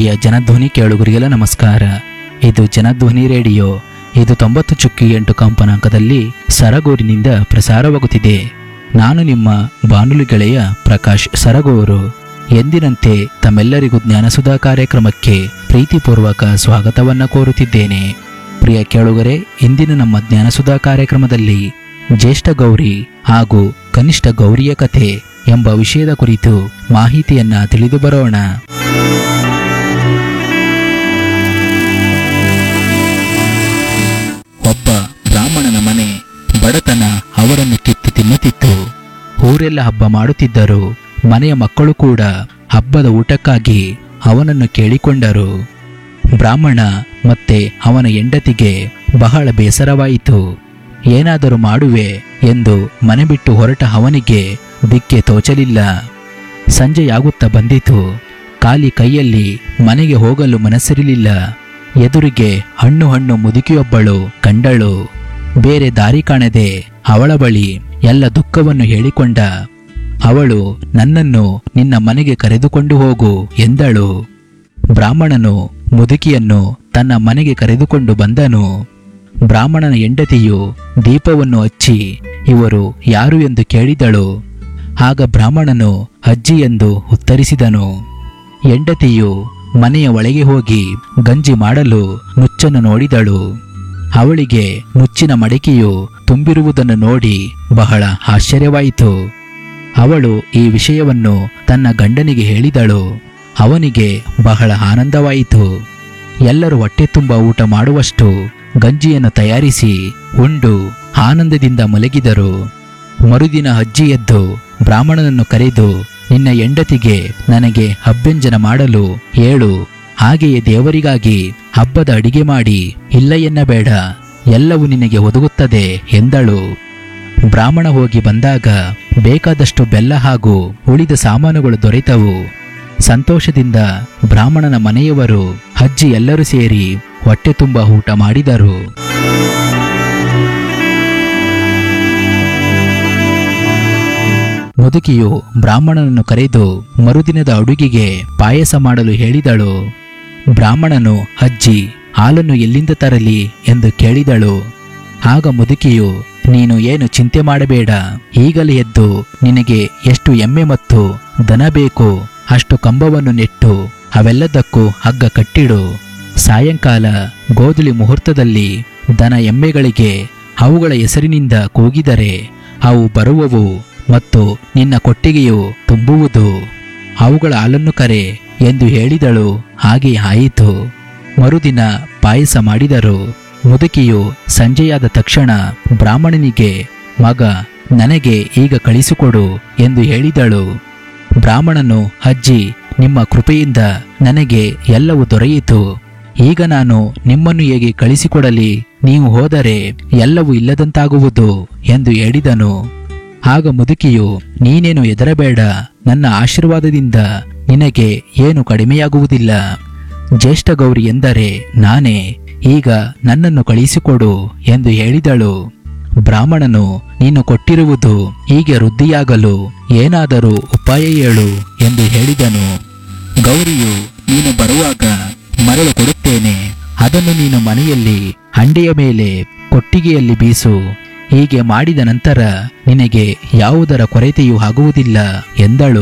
ಪ್ರಿಯ ಜನಧ್ವನಿ ಕೇಳುಗರಿಗೆಲ್ಲ ನಮಸ್ಕಾರ ಇದು ಜನಧ್ವನಿ ರೇಡಿಯೋ ಇದು ತೊಂಬತ್ತು ಚುಕ್ಕಿ ಎಂಟು ಕಂಪನಾಂಕದಲ್ಲಿ ಸರಗೂರಿನಿಂದ ಪ್ರಸಾರವಾಗುತ್ತಿದೆ ನಾನು ನಿಮ್ಮ ಬಾನುಲಿ ಗೆಳೆಯ ಪ್ರಕಾಶ್ ಸರಗೂರು ಎಂದಿನಂತೆ ತಮ್ಮೆಲ್ಲರಿಗೂ ಜ್ಞಾನಸುಧಾ ಕಾರ್ಯಕ್ರಮಕ್ಕೆ ಪ್ರೀತಿಪೂರ್ವಕ ಸ್ವಾಗತವನ್ನ ಕೋರುತ್ತಿದ್ದೇನೆ ಪ್ರಿಯ ಕೇಳುಗರೆ ಇಂದಿನ ನಮ್ಮ ಜ್ಞಾನಸುಧಾ ಕಾರ್ಯಕ್ರಮದಲ್ಲಿ ಜ್ಯೇಷ್ಠ ಗೌರಿ ಹಾಗೂ ಕನಿಷ್ಠ ಗೌರಿಯ ಕಥೆ ಎಂಬ ವಿಷಯದ ಕುರಿತು ಮಾಹಿತಿಯನ್ನ ತಿಳಿದು ಬರೋಣ ಒಬ್ಬ ಬ್ರಾಹ್ಮಣನ ಮನೆ ಬಡತನ ಅವರನ್ನು ಕಿತ್ತು ತಿನ್ನುತ್ತಿತ್ತು ಊರೆಲ್ಲ ಹಬ್ಬ ಮಾಡುತ್ತಿದ್ದರು ಮನೆಯ ಮಕ್ಕಳು ಕೂಡ ಹಬ್ಬದ ಊಟಕ್ಕಾಗಿ ಅವನನ್ನು ಕೇಳಿಕೊಂಡರು ಬ್ರಾಹ್ಮಣ ಮತ್ತೆ ಅವನ ಹೆಂಡತಿಗೆ ಬಹಳ ಬೇಸರವಾಯಿತು ಏನಾದರೂ ಮಾಡುವೆ ಎಂದು ಮನೆ ಬಿಟ್ಟು ಹೊರಟ ಅವನಿಗೆ ದಿಕ್ಕೆ ತೋಚಲಿಲ್ಲ ಸಂಜೆಯಾಗುತ್ತಾ ಬಂದಿತು ಖಾಲಿ ಕೈಯಲ್ಲಿ ಮನೆಗೆ ಹೋಗಲು ಮನಸ್ಸಿರಲಿಲ್ಲ ಎದುರಿಗೆ ಹಣ್ಣು ಹಣ್ಣು ಮುದುಕಿಯೊಬ್ಬಳು ಕಂಡಳು ಬೇರೆ ದಾರಿ ಕಾಣದೆ ಅವಳ ಬಳಿ ಎಲ್ಲ ದುಃಖವನ್ನು ಹೇಳಿಕೊಂಡ ಅವಳು ನನ್ನನ್ನು ನಿನ್ನ ಮನೆಗೆ ಕರೆದುಕೊಂಡು ಹೋಗು ಎಂದಳು ಬ್ರಾಹ್ಮಣನು ಮುದುಕಿಯನ್ನು ತನ್ನ ಮನೆಗೆ ಕರೆದುಕೊಂಡು ಬಂದನು ಬ್ರಾಹ್ಮಣನ ಹೆಂಡತಿಯು ದೀಪವನ್ನು ಹಚ್ಚಿ ಇವರು ಯಾರು ಎಂದು ಕೇಳಿದಳು ಆಗ ಬ್ರಾಹ್ಮಣನು ಅಜ್ಜಿ ಎಂದು ಉತ್ತರಿಸಿದನು ಹೆಂಡತಿಯು ಮನೆಯ ಒಳಗೆ ಹೋಗಿ ಗಂಜಿ ಮಾಡಲು ನುಚ್ಚನ್ನು ನೋಡಿದಳು ಅವಳಿಗೆ ನುಚ್ಚಿನ ಮಡಿಕೆಯು ತುಂಬಿರುವುದನ್ನು ನೋಡಿ ಬಹಳ ಆಶ್ಚರ್ಯವಾಯಿತು ಅವಳು ಈ ವಿಷಯವನ್ನು ತನ್ನ ಗಂಡನಿಗೆ ಹೇಳಿದಳು ಅವನಿಗೆ ಬಹಳ ಆನಂದವಾಯಿತು ಎಲ್ಲರೂ ಹೊಟ್ಟೆ ತುಂಬ ಊಟ ಮಾಡುವಷ್ಟು ಗಂಜಿಯನ್ನು ತಯಾರಿಸಿ ಉಂಡು ಆನಂದದಿಂದ ಮಲಗಿದರು ಮರುದಿನ ಅಜ್ಜಿ ಎದ್ದು ಬ್ರಾಹ್ಮಣನನ್ನು ಕರೆದು ನಿನ್ನ ಹೆಂಡತಿಗೆ ನನಗೆ ಅಭ್ಯಂಜನ ಮಾಡಲು ಹೇಳು ಹಾಗೆಯೇ ದೇವರಿಗಾಗಿ ಹಬ್ಬದ ಅಡಿಗೆ ಮಾಡಿ ಇಲ್ಲ ಎನ್ನಬೇಡ ಎಲ್ಲವೂ ನಿನಗೆ ಒದಗುತ್ತದೆ ಎಂದಳು ಬ್ರಾಹ್ಮಣ ಹೋಗಿ ಬಂದಾಗ ಬೇಕಾದಷ್ಟು ಬೆಲ್ಲ ಹಾಗೂ ಉಳಿದ ಸಾಮಾನುಗಳು ದೊರೆತವು ಸಂತೋಷದಿಂದ ಬ್ರಾಹ್ಮಣನ ಮನೆಯವರು ಅಜ್ಜಿ ಎಲ್ಲರೂ ಸೇರಿ ಹೊಟ್ಟೆ ತುಂಬ ಊಟ ಮಾಡಿದರು ಮುದುಕಿಯು ಬ್ರಾಹ್ಮಣನನ್ನು ಕರೆದು ಮರುದಿನದ ಅಡುಗೆಗೆ ಪಾಯಸ ಮಾಡಲು ಹೇಳಿದಳು ಬ್ರಾಹ್ಮಣನು ಅಜ್ಜಿ ಹಾಲನ್ನು ಎಲ್ಲಿಂದ ತರಲಿ ಎಂದು ಕೇಳಿದಳು ಆಗ ಮುದುಕಿಯು ನೀನು ಏನು ಚಿಂತೆ ಮಾಡಬೇಡ ಈಗಲೇ ಎದ್ದು ನಿನಗೆ ಎಷ್ಟು ಎಮ್ಮೆ ಮತ್ತು ದನ ಬೇಕು ಅಷ್ಟು ಕಂಬವನ್ನು ನೆಟ್ಟು ಅವೆಲ್ಲದಕ್ಕೂ ಹಗ್ಗ ಕಟ್ಟಿಡು ಸಾಯಂಕಾಲ ಗೋಧುಳಿ ಮುಹೂರ್ತದಲ್ಲಿ ದನ ಎಮ್ಮೆಗಳಿಗೆ ಅವುಗಳ ಹೆಸರಿನಿಂದ ಕೂಗಿದರೆ ಅವು ಬರುವವು ಮತ್ತು ನಿನ್ನ ಕೊಟ್ಟಿಗೆಯು ತುಂಬುವುದು ಅವುಗಳ ಹಾಲನ್ನು ಕರೆ ಎಂದು ಹೇಳಿದಳು ಹಾಗೆ ಆಯಿತು ಮರುದಿನ ಪಾಯಸ ಮಾಡಿದರು ಮುದುಕಿಯು ಸಂಜೆಯಾದ ತಕ್ಷಣ ಬ್ರಾಹ್ಮಣನಿಗೆ ಮಗ ನನಗೆ ಈಗ ಕಳಿಸಿಕೊಡು ಎಂದು ಹೇಳಿದಳು ಬ್ರಾಹ್ಮಣನು ಅಜ್ಜಿ ನಿಮ್ಮ ಕೃಪೆಯಿಂದ ನನಗೆ ಎಲ್ಲವೂ ದೊರೆಯಿತು ಈಗ ನಾನು ನಿಮ್ಮನ್ನು ಹೇಗೆ ಕಳಿಸಿಕೊಡಲಿ ನೀವು ಹೋದರೆ ಎಲ್ಲವೂ ಇಲ್ಲದಂತಾಗುವುದು ಎಂದು ಹೇಳಿದನು ಆಗ ಮುದುಕಿಯು ನೀನೇನು ಹೆದರಬೇಡ ನನ್ನ ಆಶೀರ್ವಾದದಿಂದ ನಿನಗೆ ಏನು ಕಡಿಮೆಯಾಗುವುದಿಲ್ಲ ಜ್ಯೇಷ್ಠ ಗೌರಿ ಎಂದರೆ ನಾನೇ ಈಗ ನನ್ನನ್ನು ಕಳಿಸಿಕೊಡು ಎಂದು ಹೇಳಿದಳು ಬ್ರಾಹ್ಮಣನು ನೀನು ಕೊಟ್ಟಿರುವುದು ಹೀಗೆ ವೃದ್ಧಿಯಾಗಲು ಏನಾದರೂ ಉಪಾಯ ಹೇಳು ಎಂದು ಹೇಳಿದನು ಗೌರಿಯು ನೀನು ಬರುವಾಗ ಮರಳು ಕೊಡುತ್ತೇನೆ ಅದನ್ನು ನೀನು ಮನೆಯಲ್ಲಿ ಹಂಡೆಯ ಮೇಲೆ ಕೊಟ್ಟಿಗೆಯಲ್ಲಿ ಬೀಸು ಹೀಗೆ ಮಾಡಿದ ನಂತರ ನಿನಗೆ ಯಾವುದರ ಕೊರತೆಯೂ ಆಗುವುದಿಲ್ಲ ಎಂದಳು